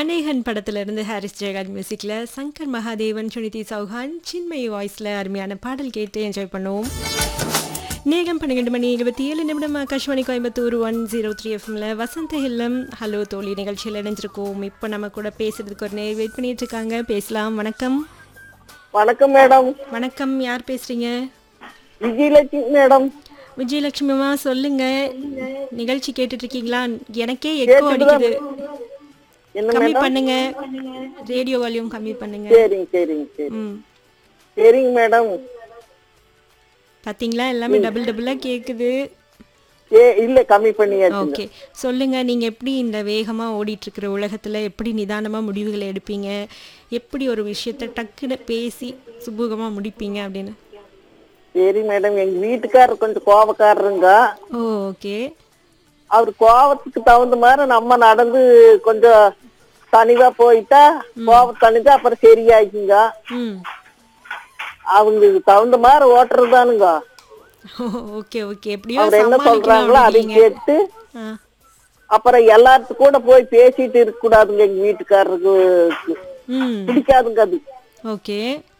அநேகன் படத்துல இருந்து ஹாரிஸ் ஜெயகாந்த் மியூசிக்ல சங்கர் மகாதேவன் சுனிதி சௌஹான் சின்மயி வாய்ஸ்ல அருமையான பாடல் கேட்டு என்ஜாய் பண்ணுவோம் நேகம் பன்னிரெண்டு மணி இருபத்தி ஏழு நிமிடம் Akashvani Coimbatore one zero three எஃப்எம்ல வசந்த இல்லம் ஹலோ தோழி நிகழ்ச்சியில் இணைஞ்சிருக்கோம் இப்போ நம்ம கூட பேசுறதுக்கு ஒரு நேர் வெயிட் பண்ணிட்டு இருக்காங்க பேசலாம் வணக்கம் வணக்கம் மேடம் வணக்கம் யார் பேசுறீங்க விஜயலட்சுமி மேடம் விஜயலட்சுமிமா சொல்லுங்க நிகழ்ச்சி கேட்டுட்டு இருக்கீங்களா எனக்கே எக்கோ அடிக்குது என்ன கம்மி மேடம் பண்ணுங்க ரேடியோ வால்யூம் கம்மி பண்ணுங்க சரிங்க சரிங்க சரி ம் சரிங்க மேடம் பாத்தீங்களா எல்லாமே டபுள் டபுளா கேக்குது ஏ இல்ல கம்மி பண்ணியாச்சு ஓகே சொல்லுங்க நீங்க எப்படி இந்த வேகமா ஓடிட்டு இருக்கிற உலகத்துல எப்படி நிதானமா முடிவுகளை எடுப்பீங்க எப்படி ஒரு விஷயத்த டக்குன்னு பேசி சுமூகமா முடிப்பீங்க அப்படின்னு சரி மேடம் எங்க வீட்டுக்காரர் கொஞ்சம் கோபக்காரருங்க ஓ ஓகே அவர் கோபத்துக்கு தகுந்த மாதிரி நம்ம நடந்து கொஞ்சம் தனிவா போயிட்டா கோபம் தணிஞ்சா அப்புறம் சரியாயிக்குங்க ம் அவங்களுக்கு தகுந்த மாதிரி ஓட்டுறதுதானுங்க ஓகே ஓகே எப்படியோ அவர் என்ன சமாளிக்கணும் சொல்றாங்களோ அதை அப்படிங்கிறீங்க. கேட்டு ஆ அப்புறம் எல்லாத்து கூட போய் பேசிட்டு இருக்க கூடாதுங்க எங்க வீட்டுக்காரருக்கு ம் பிடிக்காதுங்க அது ஓகே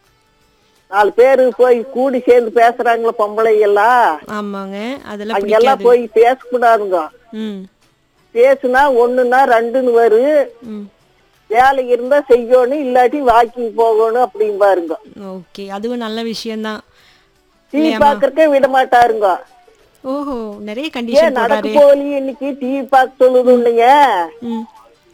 நாலு பேரு போய் கூடி சேர்ந்து பேசுறாங்களா பொம்பளை எல்லாம் ஆமாங்க அதெல்லாம் அங்கெல்லாம் பிடிக்காது போய் பேசக்கூடாதுங்க ம் பேசுனா ஒண்ணுன்னா ரெண்டுன்னு வரும் ம் வேலை இருந்தா செய்யணும் இல்லாட்டி வாக்கிங் போகணும் அப்படிம்பாருங்க ஓகே அதுவும் நல்ல விஷயம்தான் டிவி பாக்குறக்கே விட மாட்டாருங்க ஓஹோ நிறைய கண்டிஷன் ஏன் நடக்கு போடாரு போலி இன்னைக்கு டிவி பார்க்க சொல்லுது இல்லைங்க ம்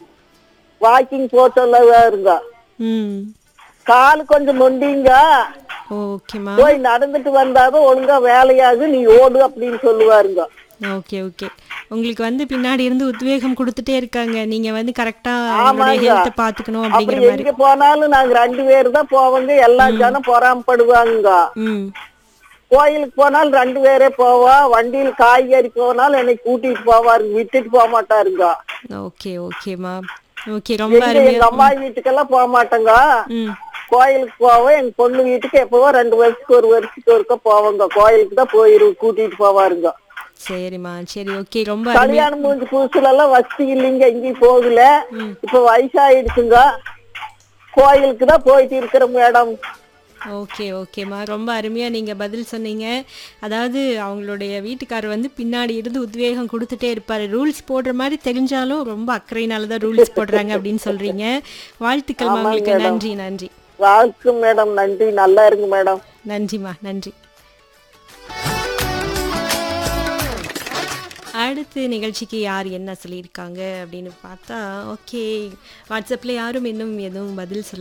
வாக்கிங் போக சொல்லுவாருங்க ம் கால் கொஞ்சம் மொண்டிங்க ஓகேம்மா போய் நடந்துட்டு வந்தாதான் ஒழுங்கா வேலையாகு நீ ஓடு அப்படின்னு சொல்லுவாருங்க ஓகே ஓகே உங்களுக்கு வந்து பின்னாடி இருந்து உத்வேகம் கொடுத்துட்டே இருக்காங்க நீங்க வந்து கரெக்டா அவங்களுடைய ஆமாங்க. ஹெல்த்தை பாத்துக்கணும் அப்படிங்கிற அப்படி மாதிரி எங்க போனாலும் நாங்க ரெண்டு பேர் தான் போவோங்க எல்லா ஜனம் பொறாமப்படுவாங்க ம் கோயிலுக்கு போனாலும் ரெண்டு பேரே போவா வண்டியில காய்கறி போனாலும் என்னை கூட்டிட்டு போவாரு விட்டுட்டு போக மாட்டாருங்க ஓகே ஓகேம்மா ஓகே ரொம்ப எங்க அருமையா எங்க அம்மா வீட்டுக்கெல்லாம் போக மாட்டேங்க ம் கோயிலுக்கு போவோம் எங்க பொண்ணு வீட்டுக்கு எப்பவோ ரெண்டு வருஷத்துக்கு ஒரு வருஷத்துக்கு ஒருக்க போவோங்க கோயிலுக்கு தான் போயிரு கூட்டிட்டு போவாருங்க சரிம்மா சரி ஓகே ரொம்ப அருமையா கல்யாணம் முடிஞ்ச புதுசுல எல்லாம் வசதி இல்லைங்க எங்கேயும் போகல இப்ப வயசாயிடுச்சுங்க கோயிலுக்கு தான் போயிட்டு இருக்கிறோம் மேடம் ஓகே ஓகேம்மா ரொம்ப அருமையா நீங்க பதில் சொன்னீங்க அதாவது அவங்களுடைய வீட்டுக்காரர் வந்து பின்னாடி இருந்து உத்வேகம் கொடுத்துட்டே இருப்பாரு ரூல்ஸ் போடுற மாதிரி தெரிஞ்சாலும் ரொம்ப அக்கறையினால தான் ரூல்ஸ் போடுறாங்க அப்படின்னு சொல்றீங்க வாழ்த்துக்கள்மா உங்களுக்கு நன்றி நன்றி வாழ்க்கை மேடம் நன்றி நல்லா இருங்க மேடம் நன்றிம்மா நன்றி அடுத்து நிகழ்ச்சிக்கு யார் என்ன சொல்லியிருக்காங்க அப்படின்னு பார்த்தா ஓகே வாட்ஸ்அப்பில் யாரும் இன்னும் எதுவும் பதில் சொல்ல